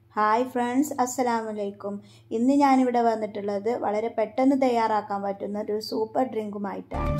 hi friends അസ്സലാമലൈക്കും ഇന്ന് ഞാനിവിടെ വന്നിട്ടുള്ളത് വളരെ പെട്ടെന്ന് തയ്യാറാക്കാൻ പറ്റുന്ന ഒരു സൂപ്പർ ഡ്രിങ്കുമായിട്ടാണ്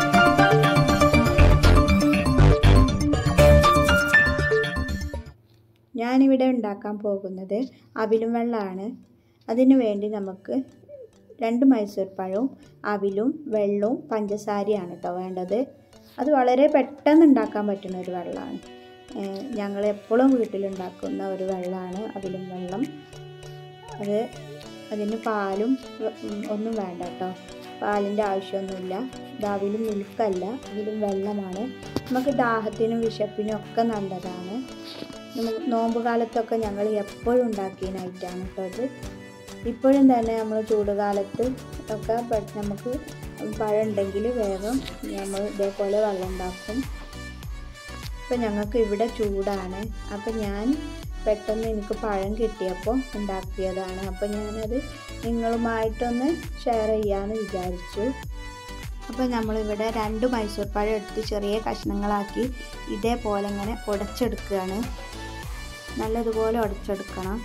ഞാനിവിടെ ഉണ്ടാക്കാൻ പോകുന്നത് അവിലും വെള്ളമാണ് അതിനു വേണ്ടി നമുക്ക് രണ്ട് മൈസൂർ പഴവും അവിലും വെള്ളവും പഞ്ചസാരയാണ് കേട്ടോ വേണ്ടത് അത് വളരെ പെട്ടെന്ന് ഉണ്ടാക്കാൻ പറ്റുന്ന ഒരു വെള്ളമാണ് ഞങ്ങൾ എപ്പോഴും വീട്ടിലുണ്ടാക്കുന്ന ഒരു വെള്ളമാണ് അവിലും വെള്ളം അത് അതിന് പാലും ഒന്നും വേണ്ട കേട്ടോ പാലിൻ്റെ ആവശ്യമൊന്നുമില്ല ഇത് അവിലും മിൽക്കല്ല അവിലും വെള്ളമാണ് നമുക്ക് ദാഹത്തിനും വിശപ്പിനും ഒക്കെ നല്ലതാണ് നോമ്പ് കാലത്തൊക്കെ ഞങ്ങൾ എപ്പോഴും ഉണ്ടാക്കിയതിനായിട്ടാണ് കേട്ടോ അത് ഇപ്പോഴും തന്നെ നമ്മൾ ചൂടുകാലത്ത് ഒക്കെ നമുക്ക് പഴം ഉണ്ടെങ്കിൽ വേഗം നമ്മൾ ഇതേപോലെ വെള്ളം ഉണ്ടാക്കും ഇപ്പം ഞങ്ങൾക്ക് ഇവിടെ ചൂടാണ് അപ്പം ഞാൻ പെട്ടെന്ന് എനിക്ക് പഴം കിട്ടിയപ്പോൾ ഉണ്ടാക്കിയതാണ് അപ്പം ഞാനത് നിങ്ങളുമായിട്ടൊന്ന് ഷെയർ ചെയ്യാമെന്ന് വിചാരിച്ചു അപ്പോൾ നമ്മളിവിടെ രണ്ട് മൈസൂർ പഴം എടുത്ത് ചെറിയ കഷ്ണങ്ങളാക്കി ഇതേപോലെ ഇങ്ങനെ ഉടച്ചെടുക്കുകയാണ് നല്ലതുപോലെ ഉടച്ചെടുക്കണം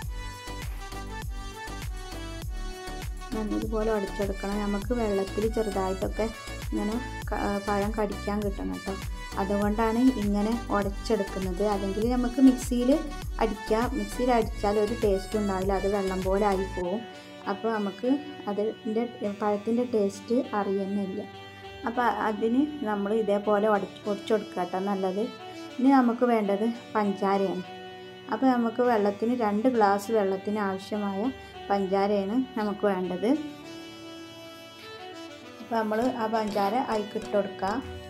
നല്ലതുപോലെ ഉടച്ചെടുക്കണം നമുക്ക് വെള്ളത്തിൽ ചെറുതായിട്ടൊക്കെ ഇങ്ങനെ പഴം കടിക്കാൻ കിട്ടണം കേട്ടോ അതുകൊണ്ടാണ് ഇങ്ങനെ ഉടച്ചെടുക്കുന്നത് അല്ലെങ്കിൽ നമുക്ക് മിക്സിയിൽ അടിക്കാം മിക്സിയിൽ അടിച്ചാൽ ഒരു ടേസ്റ്റ് ഉണ്ടാവില്ല അത് വെള്ളം പോലെ ആയിപ്പോവും അപ്പോൾ നമുക്ക് അതിൻ്റെ പഴത്തിൻ്റെ ടേസ്റ്റ് അറിയുന്നില്ല അപ്പോൾ അതിന് നമ്മൾ ഇതേപോലെ ഉടച്ച് ഉടച്ചെടുക്കുക കേട്ടോ നല്ലത് ഇനി നമുക്ക് വേണ്ടത് പഞ്ചാരയാണ് അപ്പോൾ നമുക്ക് വെള്ളത്തിന് രണ്ട് ഗ്ലാസ് വെള്ളത്തിന് ആവശ്യമായ പഞ്ചാരയാണ് നമുക്ക് വേണ്ടത് അപ്പോൾ നമ്മൾ ആ പഞ്ചാര അതിക്കിട്ട് കൊടുക്കുക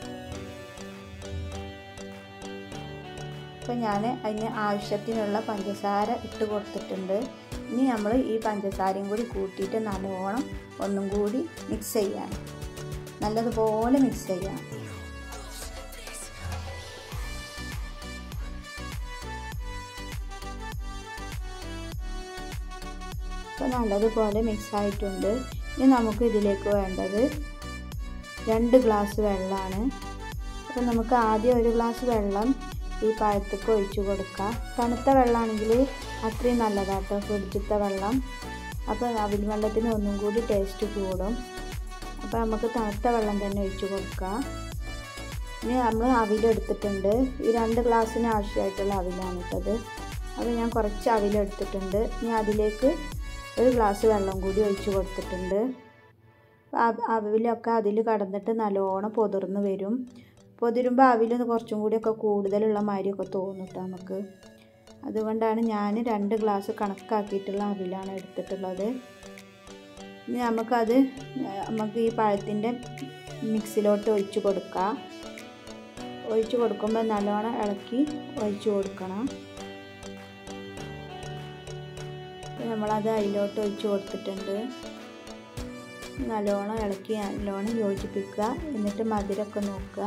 അപ്പോൾ ഞാൻ അതിന് ആവശ്യത്തിനുള്ള പഞ്ചസാര ഇട്ട് കൊടുത്തിട്ടുണ്ട് ഇനി നമ്മൾ ഈ പഞ്ചസാരയും കൂടി കൂട്ടിയിട്ട് നല്ലോണം ഒന്നും കൂടി മിക്സ് ചെയ്യണം നല്ലതുപോലെ മിക്സ് ചെയ്യണം ഇപ്പോൾ നല്ലതുപോലെ മിക്സ് ആയിട്ടുണ്ട് ഇനി നമുക്ക് ഇതിലേക്ക് വേണ്ടത് രണ്ട് ഗ്ലാസ് വെള്ളമാണ് അപ്പോൾ നമുക്ക് ആദ്യം ഒരു ഗ്ലാസ് വെള്ളം ഈ പഴത്തേക്ക് ഒഴിച്ചു കൊടുക്കുക തണുത്ത വെള്ളമാണെങ്കിൽ അത്രയും നല്ലതാട്ടോ ഫ്രിഡ്ജിലത്തെ വെള്ളം അപ്പോൾ അവിൽ വെള്ളത്തിന് ഒന്നും കൂടി ടേസ്റ്റ് കൂടും അപ്പോൾ നമുക്ക് തണുത്ത വെള്ളം തന്നെ ഒഴിച്ചു കൊടുക്കുക ഇനി നമ്മൾ അവിലെടുത്തിട്ടുണ്ട് ഈ രണ്ട് ഗ്ലാസ്സിന് ആവശ്യമായിട്ടുള്ള അവിലാണ് ഇട്ടത് അപ്പോൾ ഞാൻ കുറച്ച് അവിലെടുത്തിട്ടുണ്ട് ഇനി അതിലേക്ക് ഒരു ഗ്ലാസ് വെള്ളം കൂടി ഒഴിച്ച് കൊടുത്തിട്ടുണ്ട് അവിലൊക്കെ അതിൽ കടന്നിട്ട് നല്ലോണം പൊതിർന്ന് വരും പൊതിരുമ്പോൾ അവിൽ കുറച്ചും കൂടിയൊക്കെ കൂടുതലുള്ള മാതിരിയൊക്കെ തോന്നും കേട്ടോ നമുക്ക് അതുകൊണ്ടാണ് ഞാൻ രണ്ട് ഗ്ലാസ് കണക്കാക്കിയിട്ടുള്ള അവിലാണ് എടുത്തിട്ടുള്ളത് ഇനി നമുക്കത് നമുക്ക് ഈ പഴത്തിൻ്റെ മിക്സിലോട്ട് ഒഴിച്ച് കൊടുക്കാം ഒഴിച്ച് കൊടുക്കുമ്പോൾ നല്ലോണം ഇളക്കി ഒഴിച്ച് കൊടുക്കണം നമ്മളത് അതിലോട്ട് ഒഴിച്ച് കൊടുത്തിട്ടുണ്ട് നല്ലോണം ഇളക്കി നല്ലോണം യോജിപ്പിക്കുക എന്നിട്ട് മധുരമൊക്കെ നോക്കുക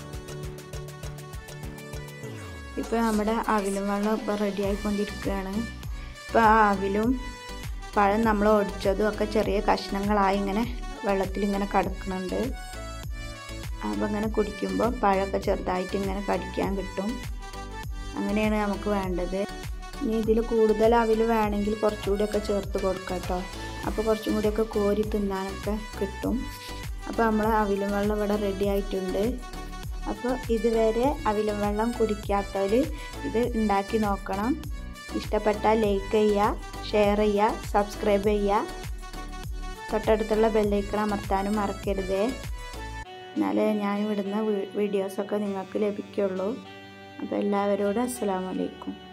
ഇപ്പോൾ നമ്മുടെ അവിലും വെള്ളം ഇപ്പോൾ റെഡി ആയിക്കൊണ്ടിരിക്കുകയാണ് ഇപ്പോൾ ആ അവിലും പഴം നമ്മൾ ഒടിച്ചതും ഒക്കെ ചെറിയ കഷ്ണങ്ങളായി ഇങ്ങനെ വെള്ളത്തിൽ ഇങ്ങനെ കിടക്കുന്നുണ്ട് അപ്പോൾ ഇങ്ങനെ കുടിക്കുമ്പോൾ പഴമൊക്കെ ചെറുതായിട്ട് ഇങ്ങനെ കടിക്കാൻ കിട്ടും അങ്ങനെയാണ് നമുക്ക് വേണ്ടത് ഇനി ഇതിൽ കൂടുതൽ അവിൽ വേണമെങ്കിൽ കുറച്ചുകൂടിയൊക്കെ ചേർത്ത് കൊടുക്കാം കേട്ടോ അപ്പോൾ കുറച്ചും കൂടിയൊക്കെ കോരി തിന്നാനൊക്കെ കിട്ടും അപ്പോൾ നമ്മൾ അവിലും വെള്ളം ഇവിടെ റെഡി ആയിട്ടുണ്ട് അപ്പോൾ ഇതുവരെ അവിലും വെള്ളം കുടിക്കാത്തവർ ഇത് ഉണ്ടാക്കി നോക്കണം ഇഷ്ടപ്പെട്ടാൽ ലൈക്ക് ചെയ്യുക ഷെയർ ചെയ്യുക സബ്സ്ക്രൈബ് ചെയ്യുക തൊട്ടടുത്തുള്ള ബെല്ലൈക്കൺ അമർത്താനും മറക്കരുതേ എന്നാലേ ഞാൻ വിടുന്ന വീഡിയോസൊക്കെ നിങ്ങൾക്ക് ലഭിക്കുള്ളൂ അപ്പോൾ എല്ലാവരോടും അസ്സാം വലൈക്കും